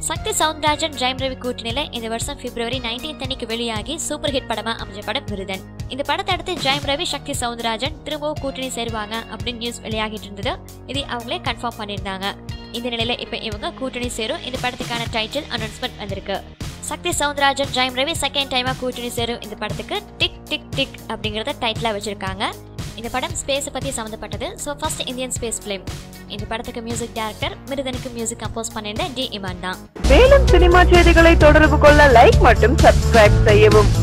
சக்தி சவுந்தரராஜன் ஜெயம் ரவி கூட்டணியில இந்த வருஷம் பிப்ரவரி 19th அன்னைக்கு வெளியாகி சூப்பர் ஹிட் படமா அமைஞ்ச படம் விருதன் இந்த படத்தை அடுத்து ஜெயம் ரவி சக்தி சவுந்தரராஜன் திரும்பவும் கூட்டணி சேருவாங்க அப்படின்னு நியூஸ் வெளியாகிட்டு இருந்தது இது அவங்களே கன்ஃபார்ம் பண்ணியிருந்தாங்க இந்த நிலையில இப்ப இவங்க கூட்டணி சேரும் இந்த படத்துக்கான டைட்டில் அனௌன்ஸ்மெண்ட் வந்திருக்கு சக்தி சவுந்தரராஜன் ஜெயம் ரவி செகண்ட் டைமா கூட்டணி சேரும் இந்த படத்துக்கு டிக் டிக் டிக் அப்படிங்கறத டைட்டிலா வச்சிருக்காங்க இந்த படம் ஸ்பேஸ் பத்தி சம்மந்தப்பட்டது so first Indian space film இந்த படத்துக்கு மியூசிக் டைரக்டர் மிருதனுக்கு மியூசிக் கம்போஸ் பண்ணியிருந்த டி இமான் தான் மேலும் சினிமா செய்திகளை தொடர்பு கொள்ள லைக் மற்றும் சப்ஸ்கிரைப் செய்யவும்